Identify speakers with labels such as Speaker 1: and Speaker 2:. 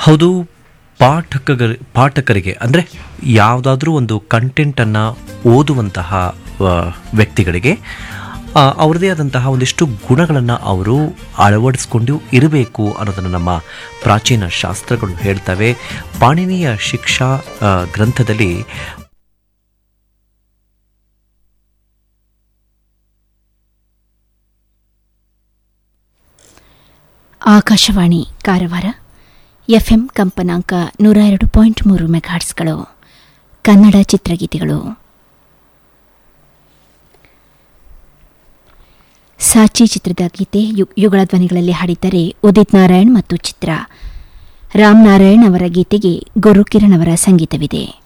Speaker 1: ಹೌದು ಪಾಠಕರ ಪಾಠಕರಿಗೆ ಅಂದರೆ ಯಾವುದಾದ್ರೂ ಒಂದು ಕಂಟೆಂಟನ್ನು ಓದುವಂತಹ ಆ, ವ್ಯಕ್ತಿಗಳಿಗೆ ಆ, ಅವ್ರದ್ದೇ ಆದಂತಹ ಒಂದಿಷ್ಟು ಗುಣಗಳನ್ನು ಅವರು ಅಳವಡಿಸ್ಕೊಂಡು ಇರಬೇಕು ಅನ್ನೋದನ್ನು ನಮ್ಮ ಪ್ರಾಚೀನ ಶಾಸ್ತ್ರಗಳು ಹೇಳ್ತವೆ ಪಾಣಿನಿಯ ಶಿಕ್ಷಾ ಆ, ಗ್ರಂಥದಲ್ಲಿ
Speaker 2: ಆಕಾಶವಾಣಿ ಕಾರವಾರ ಎಫ್ಎಂ ಕಂಪನಾಂಕ ನೂರ ಎರಡು ಪಾಯಿಂಟ್ ಮೂರು ಮೆಗಾಟ್ಸ್ಗಳು ಕನ್ನಡ ಚಿತ್ರಗೀತೆಗಳು ಸಾಚಿ ಚಿತ್ರದ ಗೀತೆ ಯು- ಯುಗಳ ಧ್ವನಿಗಳಲ್ಲಿ ಹಾಡಿದ್ದಾರೆ ಉದಿತ್ ನಾರಾಯಣ್ ಮತ್ತು ಚಿತ್ರ ರಾಮ್ ನಾರಾಯಣ್ ಅವರ ಗೀತೆಗೆ ಗುರುಕಿರಣ್ ಅವರ ಸಂಗೀತವಿದೆ